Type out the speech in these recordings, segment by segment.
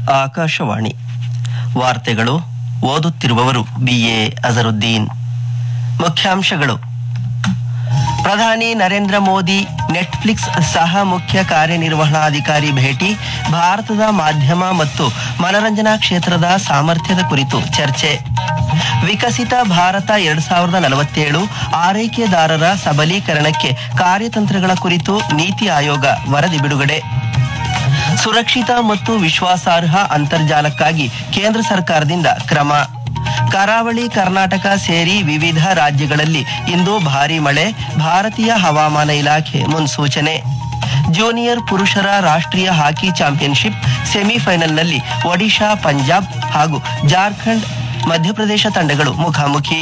ಆಕಾಶವಾಣಿ ವಾರ್ತೆಗಳು ಓದುತ್ತಿರುವವರು ಬಿಎ ಅಜರುದ್ದೀನ್ ಮುಖ್ಯಾಂಶಗಳು ಪ್ರಧಾನಿ ನರೇಂದ್ರ ಮೋದಿ ನೆಟ್ಫ್ಲಿಕ್ಸ್ ಸಹ ಮುಖ್ಯ ಕಾರ್ಯನಿರ್ವಹಣಾಧಿಕಾರಿ ಭೇಟಿ ಭಾರತದ ಮಾಧ್ಯಮ ಮತ್ತು ಮನರಂಜನಾ ಕ್ಷೇತ್ರದ ಸಾಮರ್ಥ್ಯದ ಕುರಿತು ಚರ್ಚೆ ವಿಕಸಿತ ಭಾರತ ಎರಡ್ ಸಾವಿರದ ನಲವತ್ತೇಳು ಆರೈಕೆದಾರರ ಸಬಲೀಕರಣಕ್ಕೆ ಕಾರ್ಯತಂತ್ರಗಳ ಕುರಿತು ನೀತಿ ಆಯೋಗ ವರದಿ ಬಿಡುಗಡೆ ಸುರಕ್ಷಿತ ಮತ್ತು ವಿಶ್ವಾಸಾರ್ಹ ಅಂತರ್ಜಾಲಕ್ಕಾಗಿ ಕೇಂದ್ರ ಸರ್ಕಾರದಿಂದ ಕ್ರಮ ಕರಾವಳಿ ಕರ್ನಾಟಕ ಸೇರಿ ವಿವಿಧ ರಾಜ್ಯಗಳಲ್ಲಿ ಇಂದು ಭಾರೀ ಮಳೆ ಭಾರತೀಯ ಹವಾಮಾನ ಇಲಾಖೆ ಮುನ್ಸೂಚನೆ ಜೂನಿಯರ್ ಪುರುಷರ ರಾಷ್ಟ್ರೀಯ ಹಾಕಿ ಚಾಂಪಿಯನ್ಶಿಪ್ ಸೆಮಿಫೈನಲ್ನಲ್ಲಿ ಒಡಿಶಾ ಪಂಜಾಬ್ ಹಾಗೂ ಜಾರ್ಖಂಡ್ ಮಧ್ಯಪ್ರದೇಶ ತಂಡಗಳು ಮುಖಾಮುಖಿ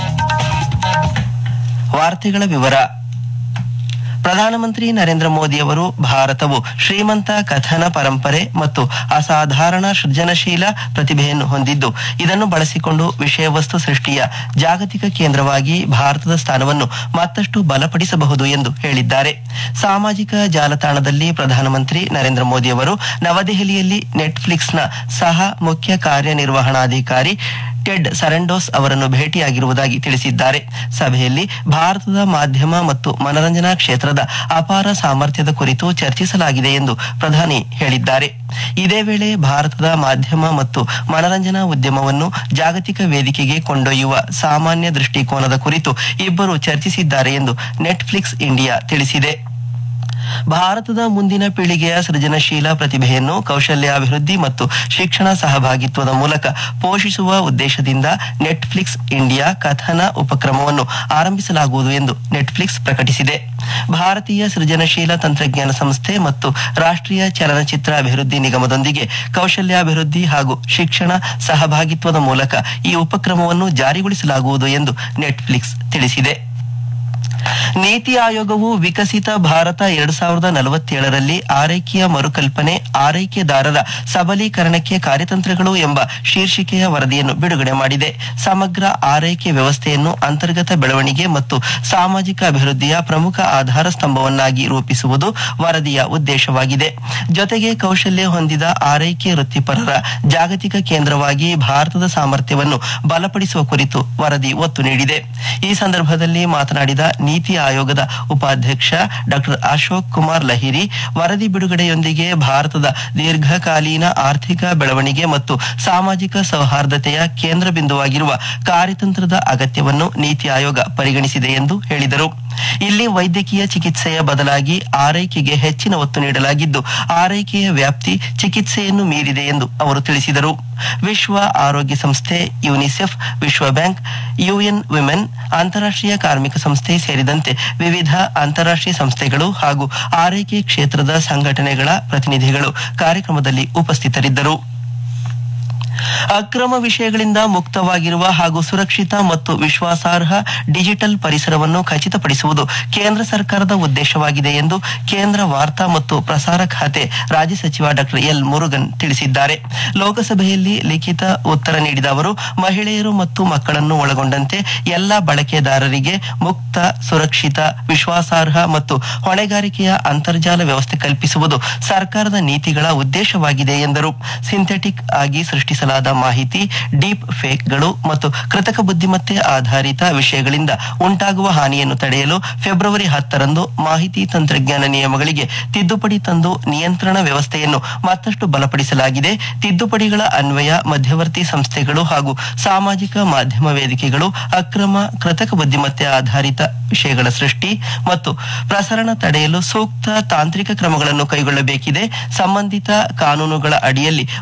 ವಾರ್ತೆಗಳ ವಿವರ ಪ್ರಧಾನಮಂತ್ರಿ ನರೇಂದ್ರ ಮೋದಿ ಅವರು ಭಾರತವು ಶ್ರೀಮಂತ ಕಥನ ಪರಂಪರೆ ಮತ್ತು ಅಸಾಧಾರಣ ಸೃಜನಶೀಲ ಪ್ರತಿಭೆಯನ್ನು ಹೊಂದಿದ್ದು ಇದನ್ನು ಬಳಸಿಕೊಂಡು ವಿಷಯ ವಸ್ತು ಸೃಷ್ಟಿಯ ಜಾಗತಿಕ ಕೇಂದ್ರವಾಗಿ ಭಾರತದ ಸ್ಥಾನವನ್ನು ಮತ್ತಷ್ಟು ಬಲಪಡಿಸಬಹುದು ಎಂದು ಹೇಳಿದ್ದಾರೆ ಸಾಮಾಜಿಕ ಜಾಲತಾಣದಲ್ಲಿ ಪ್ರಧಾನಮಂತ್ರಿ ನರೇಂದ್ರ ಮೋದಿ ಅವರು ನವದೆಹಲಿಯಲ್ಲಿ ನೆಟ್ಫ್ಲಿಕ್ಸ್ನ ಸಹ ಮುಖ್ಯ ಕಾರ್ಯನಿರ್ವಹಣಾಧಿಕಾರಿ ಟೆಡ್ ಸರೆಂಡೋಸ್ ಅವರನ್ನು ಭೇಟಿಯಾಗಿರುವುದಾಗಿ ತಿಳಿಸಿದ್ದಾರೆ ಸಭೆಯಲ್ಲಿ ಭಾರತದ ಮಾಧ್ಯಮ ಮತ್ತು ಮನರಂಜನಾ ಕ್ಷೇತ್ರದ ಅಪಾರ ಸಾಮರ್ಥ್ಯದ ಕುರಿತು ಚರ್ಚಿಸಲಾಗಿದೆ ಎಂದು ಪ್ರಧಾನಿ ಹೇಳಿದ್ದಾರೆ ಇದೇ ವೇಳೆ ಭಾರತದ ಮಾಧ್ಯಮ ಮತ್ತು ಮನರಂಜನಾ ಉದ್ಯಮವನ್ನು ಜಾಗತಿಕ ವೇದಿಕೆಗೆ ಕೊಂಡೊಯ್ಯುವ ಸಾಮಾನ್ಯ ದೃಷ್ಟಿಕೋನದ ಕುರಿತು ಇಬ್ಬರು ಚರ್ಚಿಸಿದ್ದಾರೆ ಎಂದು ನೆಟ್ಫ್ಲಿಕ್ಸ್ ಇಂಡಿಯಾ ತಿಳಿಸಿದೆ ಭಾರತದ ಮುಂದಿನ ಪೀಳಿಗೆಯ ಸೃಜನಶೀಲ ಪ್ರತಿಭೆಯನ್ನು ಕೌಶಲ್ಯಾಭಿವೃದ್ಧಿ ಮತ್ತು ಶಿಕ್ಷಣ ಸಹಭಾಗಿತ್ವದ ಮೂಲಕ ಪೋಷಿಸುವ ಉದ್ದೇಶದಿಂದ ನೆಟ್ಫ್ಲಿಕ್ಸ್ ಇಂಡಿಯಾ ಕಥನ ಉಪಕ್ರಮವನ್ನು ಆರಂಭಿಸಲಾಗುವುದು ಎಂದು ನೆಟ್ಫ್ಲಿಕ್ಸ್ ಪ್ರಕಟಿಸಿದೆ ಭಾರತೀಯ ಸೃಜನಶೀಲ ತಂತ್ರಜ್ಞಾನ ಸಂಸ್ಥೆ ಮತ್ತು ರಾಷ್ಟ್ರೀಯ ಚಲನಚಿತ್ರ ಅಭಿವೃದ್ಧಿ ನಿಗಮದೊಂದಿಗೆ ಕೌಶಲ್ಯಾಭಿವೃದ್ಧಿ ಹಾಗೂ ಶಿಕ್ಷಣ ಸಹಭಾಗಿತ್ವದ ಮೂಲಕ ಈ ಉಪಕ್ರಮವನ್ನು ಜಾರಿಗೊಳಿಸಲಾಗುವುದು ಎಂದು ನೆಟ್ಫ್ಲಿಕ್ಸ್ ತಿಳಿಸಿದೆ ನೀತಿ ಆಯೋಗವು ವಿಕಸಿತ ಭಾರತ ಎರಡ್ ಸಾವಿರದ ನಲವತ್ತೇಳರಲ್ಲಿ ಆರೈಕೆಯ ಮರುಕಲ್ಪನೆ ಆರೈಕೆದಾರರ ಸಬಲೀಕರಣಕ್ಕೆ ಕಾರ್ಯತಂತ್ರಗಳು ಎಂಬ ಶೀರ್ಷಿಕೆಯ ವರದಿಯನ್ನು ಬಿಡುಗಡೆ ಮಾಡಿದೆ ಸಮಗ್ರ ಆರೈಕೆ ವ್ಯವಸ್ಥೆಯನ್ನು ಅಂತರ್ಗತ ಬೆಳವಣಿಗೆ ಮತ್ತು ಸಾಮಾಜಿಕ ಅಭಿವೃದ್ಧಿಯ ಪ್ರಮುಖ ಆಧಾರ ಸ್ತಂಭವನ್ನಾಗಿ ರೂಪಿಸುವುದು ವರದಿಯ ಉದ್ದೇಶವಾಗಿದೆ ಜೊತೆಗೆ ಕೌಶಲ್ಯ ಹೊಂದಿದ ಆರೈಕೆ ವೃತ್ತಿಪರರ ಜಾಗತಿಕ ಕೇಂದ್ರವಾಗಿ ಭಾರತದ ಸಾಮರ್ಥ್ಯವನ್ನು ಬಲಪಡಿಸುವ ಕುರಿತು ವರದಿ ಒತ್ತು ನೀಡಿದೆ ಈ ಸಂದರ್ಭದಲ್ಲಿ ಮಾತನಾಡಿದ ನೀತಿ ಆಯೋಗದ ಉಪಾಧ್ಯಕ್ಷ ಡಾಕ್ಟರ್ ಅಶೋಕ್ ಕುಮಾರ್ ಲಹಿರಿ ವರದಿ ಬಿಡುಗಡೆಯೊಂದಿಗೆ ಭಾರತದ ದೀರ್ಘಕಾಲೀನ ಆರ್ಥಿಕ ಬೆಳವಣಿಗೆ ಮತ್ತು ಸಾಮಾಜಿಕ ಸೌಹಾರ್ದತೆಯ ಕೇಂದ್ರ ಬಿಂದುವಾಗಿರುವ ಕಾರ್ಯತಂತ್ರದ ಅಗತ್ಯವನ್ನು ನೀತಿ ಆಯೋಗ ಪರಿಗಣಿಸಿದೆ ಎಂದು ಹೇಳಿದರು ಇಲ್ಲಿ ವೈದ್ಯಕೀಯ ಚಿಕಿತ್ಸೆಯ ಬದಲಾಗಿ ಆರೈಕೆಗೆ ಹೆಚ್ಚಿನ ಒತ್ತು ನೀಡಲಾಗಿದ್ದು ಆರೈಕೆಯ ವ್ಯಾಪ್ತಿ ಚಿಕಿತ್ಸೆಯನ್ನು ಮೀರಿದೆ ಎಂದು ಅವರು ತಿಳಿಸಿದರು ವಿಶ್ವ ಆರೋಗ್ಯ ಸಂಸ್ಥೆ ಯುನಿಸೆಫ್ ವಿಶ್ವ ಬ್ಯಾಂಕ್ ಯುಎನ್ ವಿಮೆನ್ ಅಂತಾರಾಷ್ಟ್ರೀಯ ಕಾರ್ಮಿಕ ಸಂಸ್ಥೆ ಸೇರಿದಂತೆ ವಿವಿಧ ಅಂತಾರಾಷ್ಟ್ರೀಯ ಸಂಸ್ಥೆಗಳು ಹಾಗೂ ಆರೈಕೆ ಕ್ಷೇತ್ರದ ಸಂಘಟನೆಗಳ ಪ್ರತಿನಿಧಿಗಳು ಕಾರ್ಯಕ್ರಮದಲ್ಲಿ ಉಪಸ್ಥಿತರಿದ್ದರು ಅಕ್ರಮ ವಿಷಯಗಳಿಂದ ಮುಕ್ತವಾಗಿರುವ ಹಾಗೂ ಸುರಕ್ಷಿತ ಮತ್ತು ವಿಶ್ವಾಸಾರ್ಹ ಡಿಜಿಟಲ್ ಪರಿಸರವನ್ನು ಖಚಿತಪಡಿಸುವುದು ಕೇಂದ್ರ ಸರ್ಕಾರದ ಉದ್ದೇಶವಾಗಿದೆ ಎಂದು ಕೇಂದ್ರ ವಾರ್ತಾ ಮತ್ತು ಪ್ರಸಾರ ಖಾತೆ ರಾಜ್ಯ ಸಚಿವ ಡಾಕ್ಟರ್ ಎಲ್ ಮುರುಗನ್ ತಿಳಿಸಿದ್ದಾರೆ ಲೋಕಸಭೆಯಲ್ಲಿ ಲಿಖಿತ ಉತ್ತರ ನೀಡಿದ ಅವರು ಮಹಿಳೆಯರು ಮತ್ತು ಮಕ್ಕಳನ್ನು ಒಳಗೊಂಡಂತೆ ಎಲ್ಲಾ ಬಳಕೆದಾರರಿಗೆ ಮುಕ್ತ ಸುರಕ್ಷಿತ ವಿಶ್ವಾಸಾರ್ಹ ಮತ್ತು ಹೊಣೆಗಾರಿಕೆಯ ಅಂತರ್ಜಾಲ ವ್ಯವಸ್ಥೆ ಕಲ್ಪಿಸುವುದು ಸರ್ಕಾರದ ನೀತಿಗಳ ಉದ್ದೇಶವಾಗಿದೆ ಎಂದರು ಸಿಂಥೆಟಿಕ್ ಆಗಿ ಸೃಷ್ಟಿಸಲಾದ ಮಾಹಿತಿ ಡೀಪ್ ಫೇಕ್ಗಳು ಮತ್ತು ಕೃತಕ ಬುದ್ಧಿಮತ್ತೆ ಆಧಾರಿತ ವಿಷಯಗಳಿಂದ ಉಂಟಾಗುವ ಹಾನಿಯನ್ನು ತಡೆಯಲು ಫೆಬ್ರವರಿ ಹತ್ತರಂದು ಮಾಹಿತಿ ತಂತ್ರಜ್ಞಾನ ನಿಯಮಗಳಿಗೆ ತಿದ್ದುಪಡಿ ತಂದು ನಿಯಂತ್ರಣ ವ್ಯವಸ್ಥೆಯನ್ನು ಮತ್ತಷ್ಟು ಬಲಪಡಿಸಲಾಗಿದೆ ತಿದ್ದುಪಡಿಗಳ ಅನ್ವಯ ಮಧ್ಯವರ್ತಿ ಸಂಸ್ಥೆಗಳು ಹಾಗೂ ಸಾಮಾಜಿಕ ಮಾಧ್ಯಮ ವೇದಿಕೆಗಳು ಅಕ್ರಮ ಕೃತಕ ಬುದ್ಧಿಮತ್ತೆ ಆಧಾರಿತ ವಿಷಯಗಳ ಸೃಷ್ಟಿ ಮತ್ತು ಪ್ರಸರಣ ತಡೆಯಲು ಸೂಕ್ತ ತಾಂತ್ರಿಕ ಕ್ರಮಗಳನ್ನು ಕೈಗೊಳ್ಳಬೇಕಿದೆ ಸಂಬಂಧಿತ ಕಾನೂನುಗಳ ಅಡಿಯಲ್ಲಿ